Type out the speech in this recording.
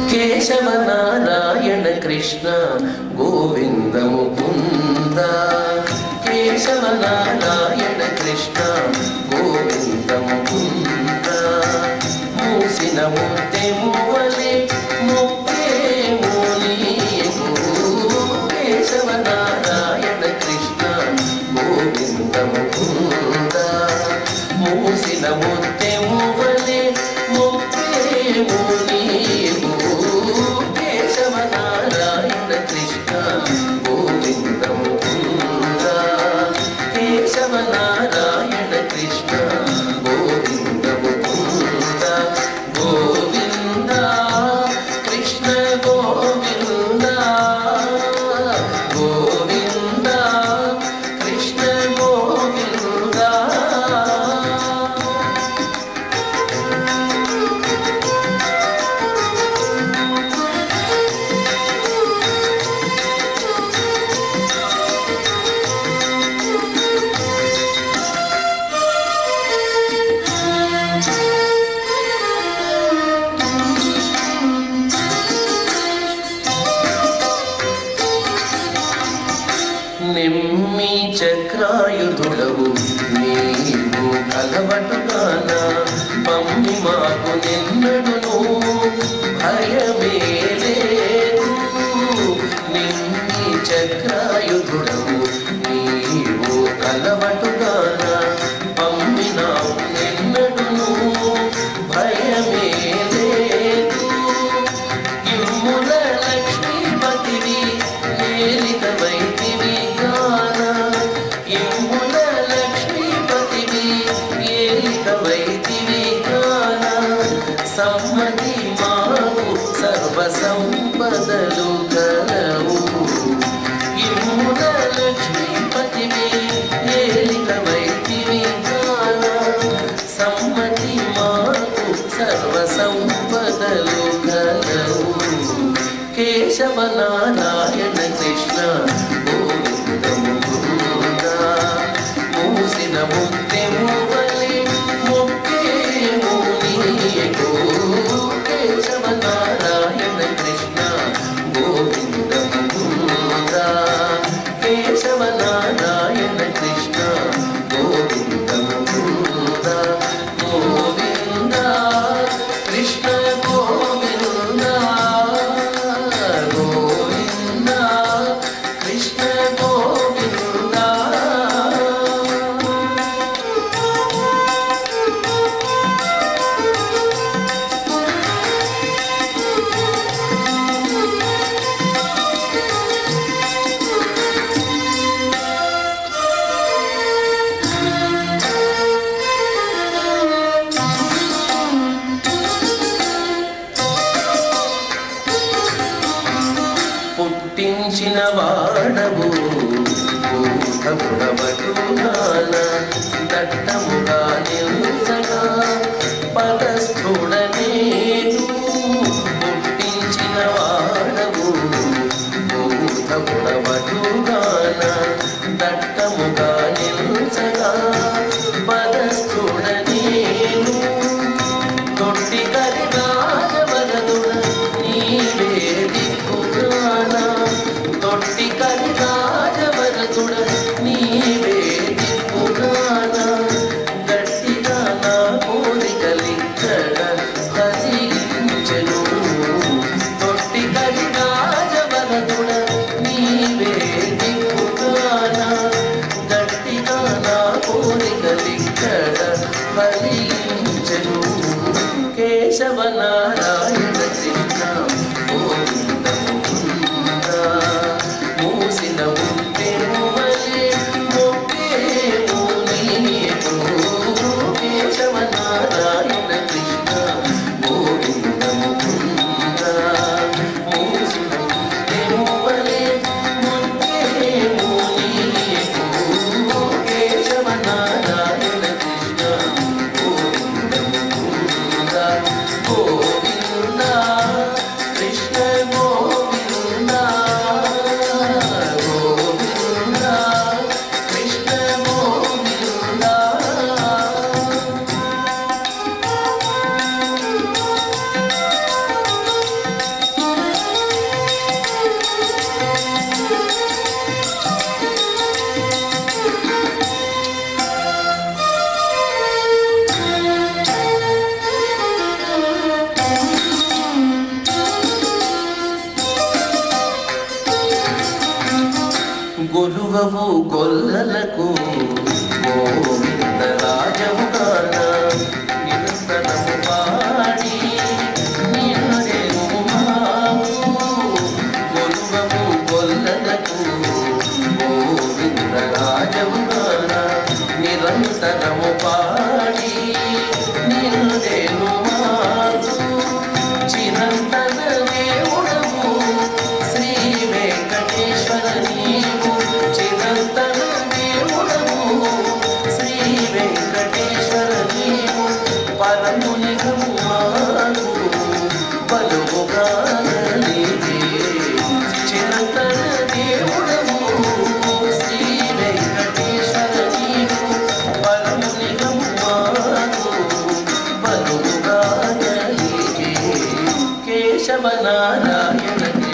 కేశవ నారాయణ కృష్ణ గోవింద ముకుంద కేశవ నారాయణ కృష్ణ గోవింద ముకుంద మూసిన మూర్తి మూవలే ముక్తే మూనీయకు కేశవ నారాయణ కృష్ణ గోవింద ముకుంద మూసిన మూర్తి మూవలే ముక్తే మూనీయకు కేశవ నారాయణ కృష్ణ గోవింద ముకుంద కేశవ నారాయణ కృష్ణ గోవింద ముకుంద గోవింద కృష్ణ గోవింద గోవింద కృష్ణ గోవింద నిమ్మి చక్రాయుధుడవు నీవు కలవటుగాన మమ్మి మాకు నిన్నడును భయమే లేదు నిమ్మి చక్రాయుధుడవు నీవు కలవటుగాన మమ్మి నాకు నిన్నడును భయమే లేదు ఇమ్ముల లక్ష్మీపతివి ఏలిత వైదివి గాన ఇమ్ముల లక్ష్మీపతివి ఏలిత వైదివి గాన సమ్మతి మాకు సర్వ సంపదలు కలవు ఇమ్ముల లక్ష్మీపతివి ఏలిత వైదివి గాన సమ్మతి మాకు సర్వ సంపదలు కలవు కేశవ నారాయణ కృష్ణ గోవింద ముకుంద మూసిన ముక్తి మూవలి ముక్కే మునియకు కేశవ నారాయణ కృష్ణ గోవింద ముకుంద కేశవ నారాయణ కృష్ణ గోవింద ముకుంద గోవింద కృష్ణ గోవింద గోవింద కృష్ణ గోవింద పుట్టించిన వాడవు భూతముడవటుగాన దట్టముగా నిలుసగా పదస్థుడ నేను పుట్టించిన వాడవు భూతముడవటుగాన దట్టముగా నిలుసగా పదస్థుడ నేను తొట్టి కరిగాజవరదుడ నీవే దిక్కుగాన తొట్టి కరిగాజవరదుడ నీవే దిక్కుగాన గట్టిగా నా కొలువవు గొల్లలకు గోవింద రాజవు గాన నిరంతరము పాడి నిన్నడేను మాకు కొలువవు గొల్లలకు గోవింద రాజవు గాన నిరంతరము పాడి నిన్నడేను మాకు చిరంతన దేవుడవు శ్రీ వెంకటేశ్వర నీవు చిరంతన దేవుడవు శ్రీ వెంకటేశ్వర నీవు పరమునిగము మాకు బలువుగా నీవే చిరంతన దేవుడవు శ్రీ వెంకటేశ్వర నీవు పరమునిగము మాకు బలువుగా నీవే కేశవ నారాయణ